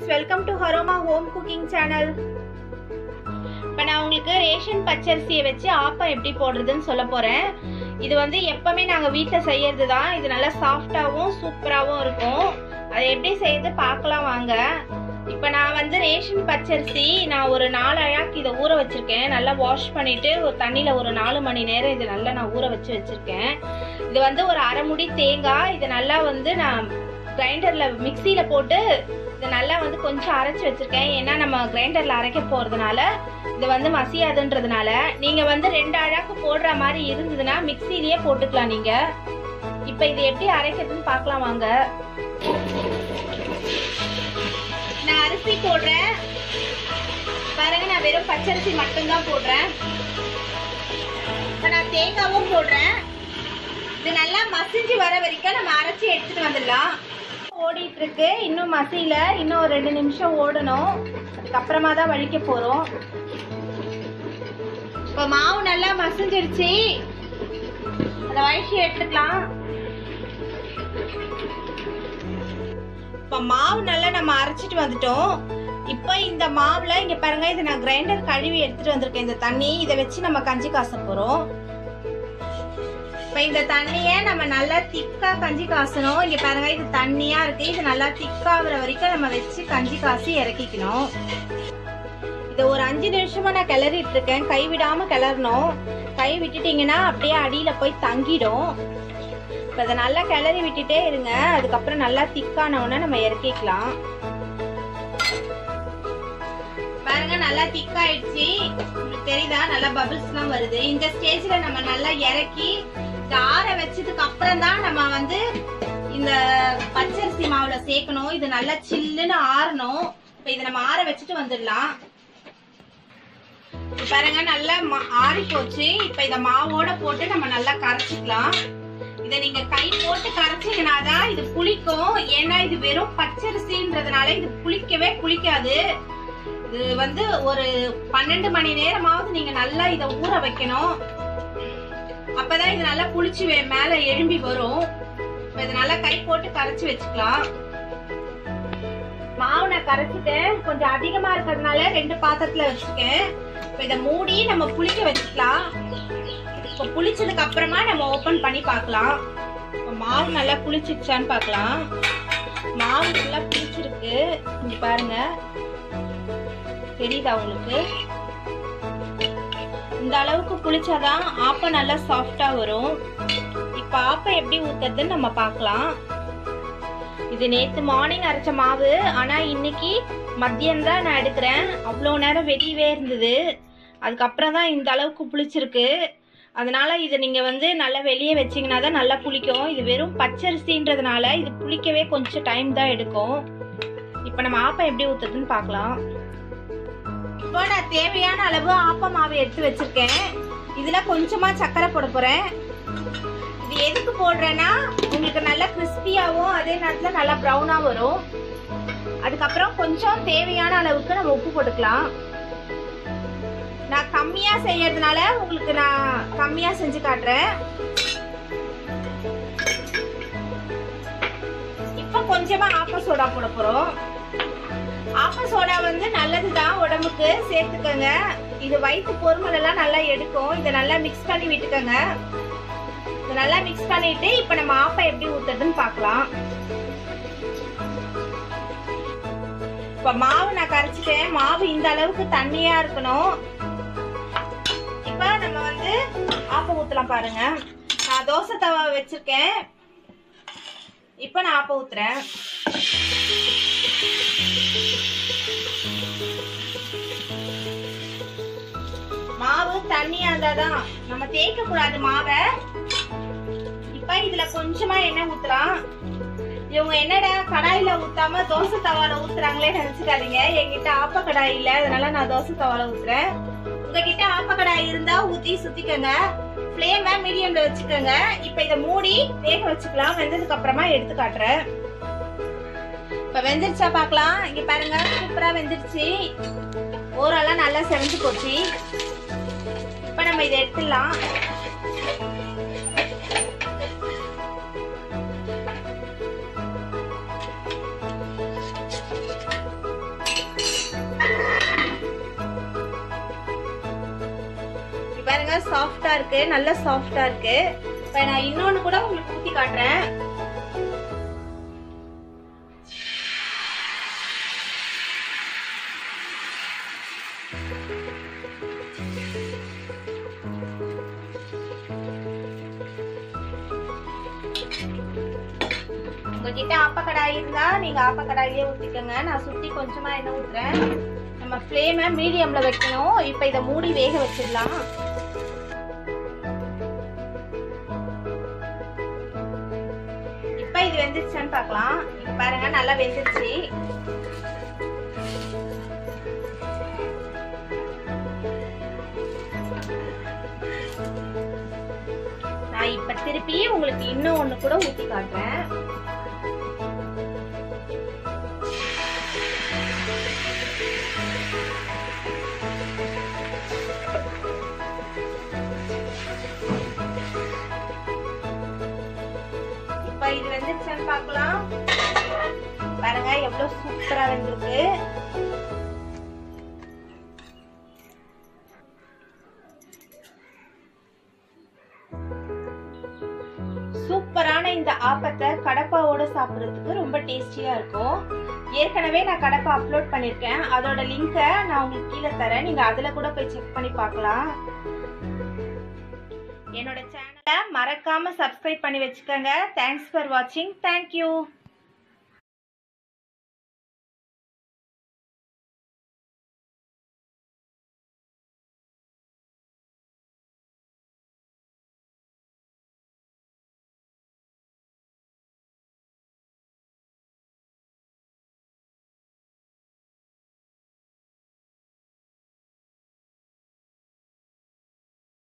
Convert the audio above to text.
welcome to Aroma home cooking channel இப்போ நான் உங்களுக்கு ரேஷன் பச்சரிசியை வச்சு ஆப்பம் எப்படி போடுறதுன்னு சொல்ல போறேன் இது வந்து எப்பவுமே நாங்கள் வீட்டில் செய்யறது தான் இது நல்லா சாஃப்டாகவும் சூப்பராகவும் இருக்கும் அதை எப்படி செய்யறது பார்க்கலாம் வாங்க இப்போ நான் வந்து ரேஷன் பச்சரிசி நான் ஒரு நாலு அழாக்கு இதை ஊற வச்சிருக்கேன் நல்லா வாஷ் பண்ணிட்டு ஒரு தண்ணியில் ஒரு நாலு மணி நேரம் இது நல்லா நான் ஊற வச்சு வச்சிருக்கேன் இது வந்து ஒரு அரை முடி தேங்காய் இது நல்லா வந்து நான் கிரைண்டர்ல மிக்சியில போட்டு இதை நல்லா வந்து கொஞ்சம் அரைச்சி வச்சிருக்கேன் ஏன்னா நம்ம கிரைண்டர்ல அரைக்க போறதுனால இது வந்து மசியாதுன்றதுனால நீங்க வந்து ரெண்டு அழாக்கு போடுற மாதிரி இருந்ததுன்னா மிக்சிலேயே போட்டுக்கலாம் நீங்க இப்போ இது எப்படி அரைக்கிறதுன்னு பார்க்கலாம் வாங்க நான் அரிசி போடுறேன் பாருங்க நான் வெறும் பச்சரிசி மட்டும்தான் போடுறேன் இப்போ நான் தேங்காவும் போடுறேன் இது நல்லா மசிஞ்சு வர வரைக்கும் நம்ம அரைச்சி எடுத்துட்டு வந்துடலாம் ஓடிட்டு இருக்கு இன்னும் மசியல இன்னும் ஒரு ரெண்டு நிமிஷம் ஓடணும் அதுக்கப்புறமா தான் வலிக்க போறோம் இப்போ மாவு நல்லா மசிஞ்சிடுச்சு அதை வழிச்சு எடுத்துக்கலாம் இப்போ மாவு நல்லா நம்ம அரைச்சிட்டு வந்துட்டோம் இப்போ இந்த மாவுல இங்க பாருங்க இது நான் கிரைண்டர் கழுவி எடுத்துட்டு வந்திருக்கேன் இந்த தண்ணி இதை வச்சு நம்ம கஞ்சி காச போறோம் இப்போ இந்த தண்ணியை நம்ம நல்லா திக்கா கஞ்சி காசணும் இங்க பாருங்க இது தண்ணியா இருக்கு இது நல்லா திக்காகிற வரைக்கும் நம்ம வச்சு கஞ்சி காசி இறக்கிக்கணும் இது ஒரு அஞ்சு நிமிஷமா நான் கிளறிட்டு இருக்கேன் கை விடாம கிளறணும் கை விட்டுட்டீங்கன்னா அப்படியே அடியில போய் தங்கிடும் இப்போ இதை நல்லா கிளறி விட்டுட்டே இருங்க அதுக்கப்புறம் நல்லா திக்கான உடனே நம்ம இறக்கிக்கலாம் பாருங்க நல்லா திக்காயிடுச்சு உங்களுக்கு தெரியுதா நல்லா பபிள்ஸ்லாம் வருது இந்த ஸ்டேஜ்ல நம்ம நல்லா இறக்கி இந்த ஆற வச்சதுக்கு அப்புறம் தான் நம்ம வந்து இந்த பச்சரிசி மாவுல சேர்க்கணும் இது நல்லா சில்லுன்னு ஆறணும் இப்ப இதை நம்ம ஆற வச்சுட்டு வந்துடலாம் இப்ப பாருங்க நல்லா மா- ஆறி போச்சு இப்ப இத மாவோட போட்டு நம்ம நல்லா கரைச்சிக்கலாம் இத நீங்க கை போட்டு கரைச்சீங்கன்னா தான் இது புளிக்கும் ஏன்னா இது வெறும் பச்சரிசின்றதுனால இது புளிக்கவே புளிக்காது இது வந்து ஒரு பன்னெண்டு மணி நேரமாவது நீங்க நல்லா இத ஊற வைக்கணும் அப்பதான் இது நல்லா புளிச்சு வே- மேல எழும்பி வரும் இப்ப இதை நல்லா கை போட்டு கரைச்சு வச்சுக்கலாம் மாவு நான் கரைச்சிட்டேன் கொஞ்சம் அதிகமா இருக்கிறதுனால ரெண்டு பாத்திரத்துல வச்சிருக்கேன் இப்ப இதை மூடி நம்ம புளிக்க வச்சுக்கலாம் இப்ப புளிச்சதுக்கு அப்புறமா நம்ம ஓபன் பண்ணி பார்க்கலாம் இப்ப மாவு நல்லா புளிச்சிருச்சான்னு பார்க்கலாம் மாவு நல்லா புளிச்சிருக்கு இங்க பாருங்க தெரியுதா உங்களுக்கு இந்த அளவுக்கு புளிச்சாதான் ஆப்பம் நல்லா சாஃப்டா வரும் இப்ப ஆப்பம் எப்படி ஊத்துறதுன்னு நம்ம பார்க்கலாம் இது நேத்து மார்னிங் அரைச்ச மாவு ஆனா இன்னைக்கு மதியம் தான் நான் எடுக்கிறேன் அவ்வளோ நேரம் வெளியவே இருந்தது அதுக்கப்புறம் தான் இந்த அளவுக்கு புளிச்சிருக்கு அதனால இதை நீங்க வந்து நல்லா வெளியே வச்சீங்கன்னா தான் நல்லா புளிக்கும் இது வெறும் பச்சரிசின்றதுனால இது புளிக்கவே கொஞ்சம் டைம் தான் எடுக்கும் இப்போ நம்ம ஆப்பம் எப்படி ஊத்துறதுன்னு பார்க்கலாம் இப்போ நான் தேவையான அளவு ஆப்ப மாவு எடுத்து வச்சிருக்கேன் இதுல கொஞ்சமா சர்க்கரை போட போறேன் இது எதுக்கு போடுறேன்னா உங்களுக்கு நல்லா கிறிஸ்பியாவும் அதே நேரத்துல நல்லா ப்ரௌனா வரும் அதுக்கப்புறம் கொஞ்சம் தேவையான அளவுக்கு நம்ம உப்பு போட்டுக்கலாம் நான் கம்மியா செய்யறதுனால உங்களுக்கு நான் கம்மியா செஞ்சு காட்டுறேன் இப்போ கொஞ்சமா ஆப்ப சோடா போட போறோம் ஆப்ப சோடா வந்து நல்லதுதான் உடம்புக்கு சேர்த்துக்கங்க இது வயிற்று பொறுமல் எல்லாம் நல்லா எடுக்கும் இதை நல்லா மிக்ஸ் பண்ணி விட்டுக்கோங்க இதை நல்லா மிக்ஸ் பண்ணிட்டு இப்ப நம்ம ஆப்பம் எப்படி ஊத்துறதுன்னு பார்க்கலாம் இப்ப மாவு நான் கரைச்சிட்டேன் மாவு இந்த அளவுக்கு தண்ணியா இருக்கணும் இப்ப நம்ம வந்து ஆப்பம் ஊத்தலாம் பாருங்க நான் தோசை தவா வச்சிருக்கேன் இப்ப நான் ஆப்பம் ஊத்துறேன் மாவு தண்ணியா இருந்தாதான் நம்ம தேய்க்க கூடாது மாவை இப்ப இதுல கொஞ்சமா எண்ணெய் ஊத்தலாம் இவங்க என்னடா கடாயில ஊத்தாம தோசை தவால ஊத்துறாங்களே நினைச்சுக்காதீங்க என்கிட்ட ஆப்ப கடாய் இல்ல அதனால நான் தோசை தவால ஊத்துறேன் உங்ககிட்ட ஆப்ப கடாய் இருந்தா ஊத்தி சுத்திக்கங்க ஃப்ளேம மீடியம்ல வச்சுக்கோங்க இப்ப இத மூடி வேக வச்சுக்கலாம் வெந்ததுக்கு அப்புறமா எடுத்து காட்டுறேன் இப்ப வெந்துருச்சா பார்க்கலாம் இங்க பாருங்க சூப்பரா வெந்துருச்சு ஓரெல்லாம் நல்லா செவந்து போச்சு இப்ப நம்ம இதை எடுத்துடலாம் சாஃப்டா இருக்கு நல்ல சாஃப்டா இருக்கு இப்ப நான் இன்னொன்னு கூட உங்களுக்கு ஊத்தி காட்டுறேன் உங்ககிட்ட ஆப்ப கடாய் இருந்தா நீங்க ஆப்ப கடாயிலே ஊத்திக்கோங்க நான் சுத்தி கொஞ்சமா எண்ணெய் ஊத்துறேன் நம்ம ஃப்ளேமை மீடியம்ல வைக்கணும் இப்போ இதை மூடி வேக வச்சிடலாம் இப்போ இது வெந்துருச்சான்னு பார்க்கலாம் இப்ப பாருங்க நல்லா வெந்துருச்சு நான் இப்ப திருப்பி உங்களுக்கு இன்னும் ஒண்ணு கூட ஊத்தி காட்டுறேன் இப்ப இது வெந்துருச்சான்னு பார்க்கலாம் பாருங்க எவ்வளவு சூப்பரா வெந்திருக்கு சூப்பரான இந்த ஆப்பத்தை கடப்பாவோட சாப்பிட்றதுக்கு ரொம்ப டேஸ்டியா இருக்கும் ஏற்கனவே நான் கடப்பா அப்லோட் பண்ணிருக்கேன் அதோட லிங்கை நான் உங்களுக்கு கீழே தரேன் நீங்க அதுல கூட போய் செக் பண்ணி பார்க்கலாம் என்னோட சேனலை மறக்காம சப்ஸ்கிரைப் பண்ணி வச்சுக்கோங்க தேங்க்ஸ் ஃபார் வாட்சிங் தேங்க்யூ